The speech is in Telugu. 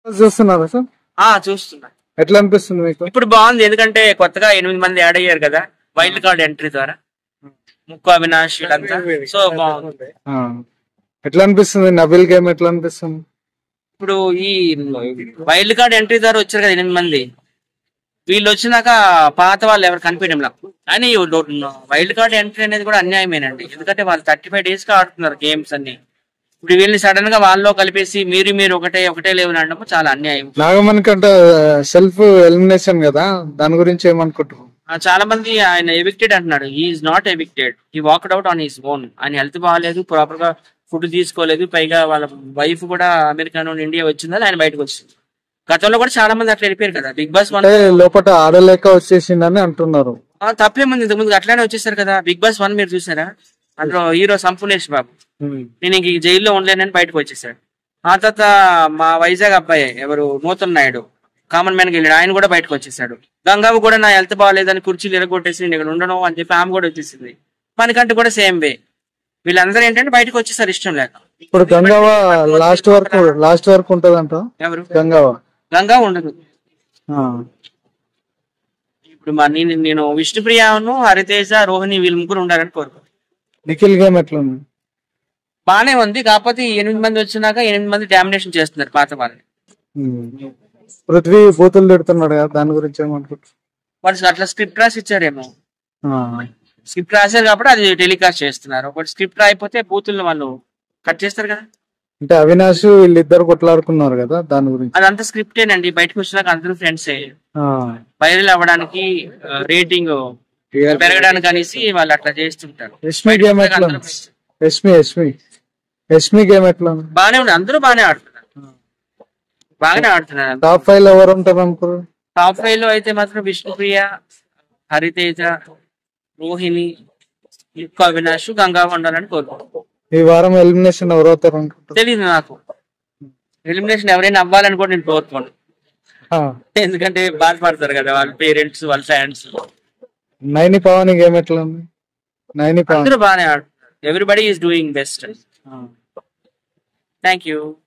చూస్తున్నారా సార్ ఆ చూస్తున్నా ఎట్లా అనిపిస్తుంది మీకు ఇప్పుడు బాగుంది ఎందుకంటే కొత్తగా ఎనిమిది మంది యాడ్ అయ్యారు కదా వైల్డ్ కార్డ్ ఎంట్రీ ద్వారా ముక్కు అవినాష్ వీళ్ళంతా సో బాగుంది ఆ. ఎట్లా అనిపిస్తుంది నబిల్ గేమ్ ఎట్లా అనిపిస్తుంది ఇప్పుడు ఈ వైల్డ్ కార్డ్ ఎంట్రీ ద్వారా వచ్చారు కదా ఎనిమిది మంది వీళ్ళు వచ్చినాక పాత వాళ్ళు ఎవరు కనిపించడం నాకు కానీ వైల్డ్ కార్డ్ ఎంట్రీ అనేది కూడా అన్యాయమేనండి ఎందుకంటే వాళ్ళు థర్టీ ఫైవ్ డేస్ గా ఆడుతున్నారు గేమ్స్ అన్ని ఇప్పుడు వీళ్ళని సడన్ గా వాళ్ళలో కలిపేసి మీరు మీరు ఒకటే ఒకటే లేవని అనడం చాలా అన్యాయం నాగమణి కంటే సెల్ఫ్ ఎలిమినేషన్ కదా దాని గురించి ఏమనుకుంటున్నావు ఆ, చాలా మంది ఆయన ఎవిక్టెడ్ అంటున్నాడు ఈజ్ నాట్ ఎవిక్టెడ్ ఈ walked out on his own ఆయన హెల్త్ బాగాలేదు ప్రాపర్ గా ఫుడ్ తీసుకోలేదు పైగా వాళ్ళ వైఫ్ కూడా అమెరికా నుండి ఇండియా వచ్చిందని ఆయన బయటకు వచ్చింది గతంలో కూడా చాలా మంది అట్లా వెళ్ళిపోయారు కదా బిగ్ బాస్ వన్ అంటే లోపల ఆడలేక వచ్చేసిందని అంటున్నారు తప్పేముంది ఇంతకు ముందు అట్లానే వచ్చేసారు కదా బిగ్ బాస్ వన్ మీరు చూసారా అందులో హీరో సంపూర్ణేష్ బాబు నేను ఇంక ఈ జైల్లో ఉండలేనని బయటకు వచ్చేసాడు ఆ తర్వాత మా వైజాగ్ అబ్బాయి ఎవరు నూతన్ నాయుడు కామన్ మ్యాన్ వెళ్ళాడు ఆయన కూడా బయటకు వచ్చేసాడు గంగావు కూడా నా హెల్త్ బాగాలేదని కుర్చీలు ఎరగొట్టేసి నేను ఇక్కడ ఉండను అని చెప్పి ఆమె కూడా వచ్చేసింది మనకంటే కూడా సేమ్ వే వీళ్ళందరూ ఏంటంటే బయటకు వచ్చేసారు ఇష్టం లేక ఇప్పుడు గంగావ లాస్ట్ వరకు లాస్ట్ వరకు ఉంటదంట ఎవరు గంగావ గంగా ఉండదు ఆ. ఇప్పుడు మా నేను నేను విష్ణుప్రియను హరితేజ రోహిణి వీళ్ళు ముగ్గురు ఉండాలని కోరుకో నిఖిల్ గేమ్ ఎట్లా ఉంది బానే ఉంది కాకపోతే ఈ ఎనిమిది మంది వచ్చినాక ఎనిమిది మంది డామినేషన్ చేస్తున్నారు పాత వాళ్ళని ఉమ్. పృథ్వీ బూతులు తిడుతున్నాడు కదా దాని గురించి ఏమనుకుంటున్నావు వాళ్ళు అట్లా స్క్రిప్ట్ రాసి ఇచ్చారేమో ఆ. స్క్రిప్ట్ రాశారు కాబట్టి అది టెలికాస్ట్ చేస్తున్నారు ఒకటి స్క్రిప్ట్ రాయిపోతే బూతులను వాళ్ళు కట్ చేస్తారు కదా అంటే అవినాష్ వీళ్ళిద్దరు కొట్లాడుకున్నారు కదా దాని గురించి అదంతా స్క్రిప్టేనండి బయటకు వచ్చినాక అందరూ ఫ్రెండ్సే ఆ. వైరల్ అవ్వడానికి రేటింగ్ పెరగడానికి అనేసి వాళ్ళు అట్లా చేస్తుంటారు యష్మి గేమ్ ఎట్లా ఉంది? యష్మి యష్మి యష్మి గేమ్ ఎట్లా ఉంది? బానే ఉంది అందరూ బానే ఆడుతున్నారు బాగానే ఆడుతున్నారు టాప్ ఫైవ్ లో ఎవరు ఉంటారు అనుకోరు టాప్ ఫైవ్ లో అయితే మాత్రం విష్ణుప్రియ హరితేజ రోహిణి యుక్క అవినాష్ గంగా ఉండాలని కోరుకుంటున్నాను ఈ వారం ఎలిమినేషన్ ఎవరు అవుతారు అనుకుంటారు తెలియదు నాకు ఎలిమినేషన్ ఎవరైనా అవ్వాలని కూడా నేను కోరుకోను ఆ. ఎందుకంటే బాధపడతారు కదా వాళ్ళ పేరెంట్స్ వాళ్ళ ఫ్యాన్స్ నైని పవన్ గేమ్ ఎట్లా ఉంది నైని పవన్ అందరూ బాగానే ఆడుతున్నారు everybody is doing best thank you